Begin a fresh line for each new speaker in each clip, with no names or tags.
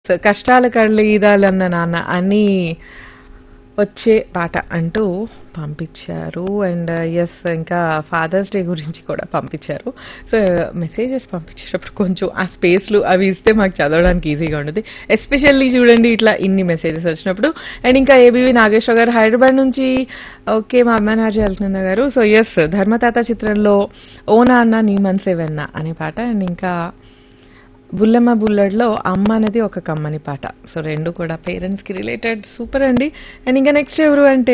so కష్టాల కళ్ళు ఈదాలన్న నాన్న అని వచ్చే పాట అంటూ పంపించారు అండ్ ఎస్ ఇంకా ఫాదర్స్ డే గురించి కూడా పంపించారు సో మెసేజెస్ పంపించేటప్పుడు కొంచెం ఆ స్పేస్లు అవి ఇస్తే మాకు చదవడానికి ఈజీగా ఉంటుంది ఎస్పెషల్లీ చూడండి ఇట్లా ఇన్ని మెసేజెస్ వచ్చినప్పుడు అండ్ ఇంకా ఏబీవి నాగేశ్వర గారు హైదరాబాద్ నుంచి ఓకే మా అమ్మ నాజీ వెళ్తున్న గారు సో ఎస్ ధర్మతాత చిత్రంలో ఓ నాన్న నీ మనసే వెన్న అనే పాట అండ్ ఇంకా బుల్లమ్మ బుల్లడ్లో అమ్మ అనేది ఒక కమ్మని పాట సో రెండు కూడా పేరెంట్స్ కి రిలేటెడ్ సూపర్ అండి అండ్ ఇంకా నెక్స్ట్ ఎవరు అంటే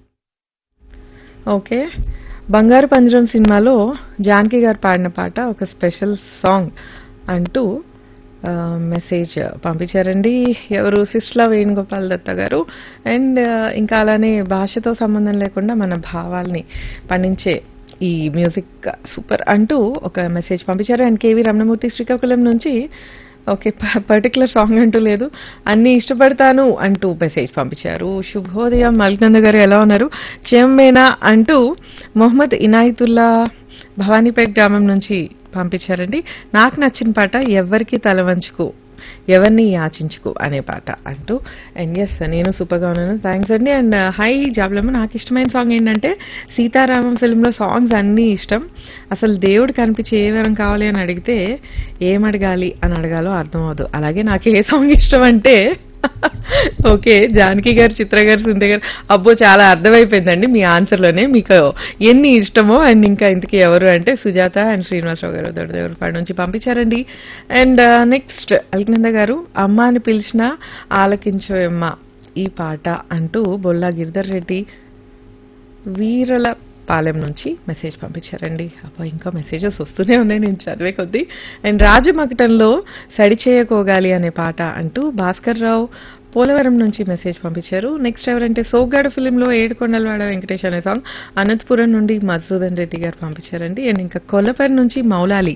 ఓకే బంగారు పంజరం సినిమాలో జానకి గారు పాడిన పాట ఒక స్పెషల్ సాంగ్ అంటూ ఆ, మెసేజ్ పంపించారండి ఎవరు సిస్లా వేణుగోపాల్ దత్త గారు అండ్ ఆ, ఇంకా అలానే భాషతో సంబంధం లేకుండా మన భావాల్ని పండించే ఈ మ్యూజిక్ సూపర్ అంటూ ఒక మెసేజ్ పంపించారు అండ్ కేవీ రమణమూర్తి శ్రీకాకుళం నుంచి ఓకే పర్టికులర్ సాంగ్ అంటూ లేదు అన్ని ఇష్టపడతాను అంటూ మెసేజ్ పంపించారు శుభోదయం మల్కంద గారు ఎలా ఉన్నారు క్షేమమేనా అంటూ మొహమ్మద్ ఇనాయతుల్లా భవానీపేట్ గ్రామం నుంచి పంపించారండి నాకు నచ్చిన పాట ఎవ్వరికి తల వంచుకు ఎవరిని యాచించుకు అనే పాట అంటూ అండ్ ఎస్ నేను సూపర్గా ఉన్నాను థ్యాంక్స్ అండి అండ్ హై జాబ్లమ్మ నాకు ఇష్టమైన సాంగ్ ఏంటంటే సీతారామం ఫిల్మ్లో సాంగ్స్ అన్నీ ఇష్టం అసలు దేవుడు కనిపించి ఏ వరం కావాలి అని అడిగితే ఏం అడగాలి అని అడగాలో అర్థం అవ్వదు అలాగే నాకు ఏ సాంగ్ ఇష్టం అంటే ఓకే జానకి గారు చిత్ర గారు సుందర గారు అబ్బో చాలా అర్థమైపోయిందండి మీ ఆన్సర్లోనే మీకు ఎన్ని ఇష్టమో అండ్ ఇంకా ఇంతకీ ఎవరు అంటే సుజాత అండ్ శ్రీనివాసరావు గారు దొడ్డదేవరపాడు నుంచి పంపించారండి అండ్ నెక్స్ట్ అల్కనంద గారు అమ్మ అని పిలిచిన ఆలకించవమ్మ ఈ పాట అంటూ బొల్లా గిరిధర్ రెడ్డి వీరల పాలెం నుంచి మెసేజ్ పంపించారండి అబ్బో ఇంకా మెసేజెస్ వస్తూనే ఉన్నాయి నేను చదివే కొద్దీ అండ్ రాజమకటంలో సడి చేయకోగాలి అనే పాట అంటూ భాస్కర్ రావు పోలవరం నుంచి మెసేజ్ పంపించారు నెక్స్ట్ ఎవరంటే సోగ్గాడు ఫిలింలో ఏడుకొండలవాడ వెంకటేష్ అనే సాంగ్ అనంతపురం నుండి మధుసూదన్ రెడ్డి గారు పంపించారండి అండ్ ఇంకా కొల్లపరి నుంచి మౌలాలి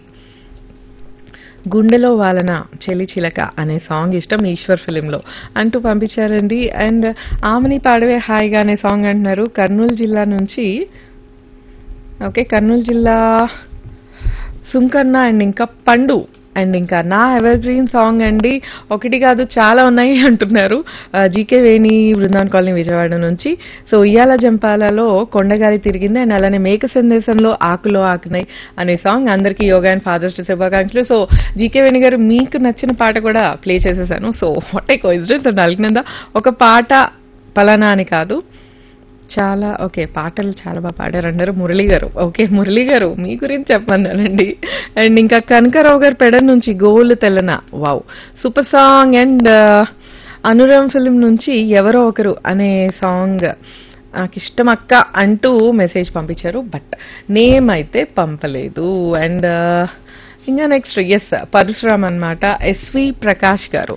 గుండెలో వాలన చెలి చిలక అనే సాంగ్ ఇష్టం ఈశ్వర్ ఫిలింలో అంటూ పంపించారండి అండ్ ఆమెని పాడవే హాయిగా అనే సాంగ్ అంటున్నారు కర్నూలు జిల్లా నుంచి ఓకే కర్నూలు జిల్లా సుంకన్న అండ్ ఇంకా పండు అండ్ ఇంకా నా ఎవర్ గ్రీన్ సాంగ్ అండి ఒకటి కాదు చాలా ఉన్నాయి అంటున్నారు జీకే వేణి బృందావన్ కాలనీ విజయవాడ నుంచి సో ఉయ్యాల జంపాలలో కొండగాలి తిరిగింది అండ్ అలానే మేక సందేశంలో ఆకులో ఆకునై అనే సాంగ్ అందరికీ యోగా అండ్ ఫాదర్స్ డే శుభాకాంక్షలు సో జీకే వేణి గారు మీకు నచ్చిన పాట కూడా ప్లే చేసేసాను so what a coincidence and అలిగినంద ఒక పాట పలానా అని కాదు చాలా ఓకే పాటలు చాలా బాగా పాడారు అన్నారు మురళి గారు ఓకే మురళి గారు మీ గురించి చెప్పమన్నానండి అండ్ ఇంకా కనకరావు గారు పెడ నుంచి గోవులు తెల్లన wow super song and Anuram film నుంచి ఎవరో ఒకరు అనే సాంగ్ నాకు ఇష్టం అక్క అంటూ మెసేజ్ పంపించారు బట్ నేమ్ అయితే పంపలేదు అండ్ ఇంకా నెక్స్ట్ ఎస్ పరశురామ్ అనమాట ఎస్వి ప్రకాష్ గారు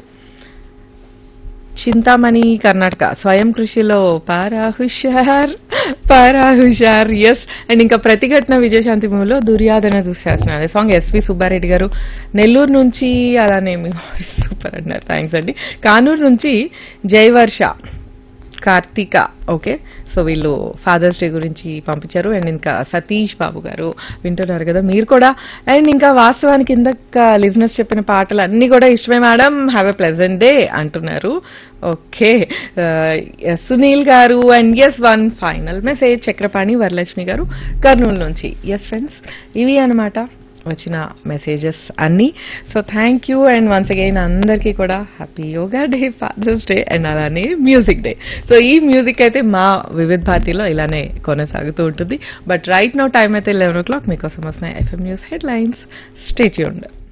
చింతామణి కర్ణాటక స్వయం కృషిలో పారా హుషార్ పారా హుషార్ ఎస్ అండ్ ఇంకా ప్రతిఘటన విజయశాంతి మూవీలో దుర్యాదన దుశ్శాసన అనే సాంగ్ ఎస్వి సుబ్బారెడ్డి గారు నెల్లూరు నుంచి అలానే మీ సూపర్ అన్నారు థ్యాంక్స్ అండి కానూరు నుంచి జయవర్ష కార్తీక ఓకే సో వీళ్ళు ఫాదర్స్ డే గురించి పంపించారు అండ్ ఇంకా సతీష్ బాబు గారు వింటున్నారు కదా మీరు కూడా అండ్ ఇంకా వాస్తవానికి ఇందాక లిజినెస్ చెప్పిన పాటలు అన్ని కూడా ఇష్టమే madam have a pleasant day అంటున్నారు ఓకే సునీల్ గారు and yes one final message Chakrapani Varalakshmi గారు కర్నూలు నుంచి ఎస్ ఫ్రెండ్స్ ఇవి అన్నమాట వచ్చిన మెసేజెస్ అన్నీ so thank you and once again అందరికీ కూడా happy yoga day father's day and అలానే మ్యూజిక్ డే సో ఈ మ్యూజిక్ అయితే మా వివిధ్ భారతిలో ఇలానే కొనసాగుతూ ఉంటుంది బట్ రైట్ నౌ టైం అయితే లెవెన్ ఓ క్లాక్ మీకోసం వస్తున్నాయి FM news headlines stay tuned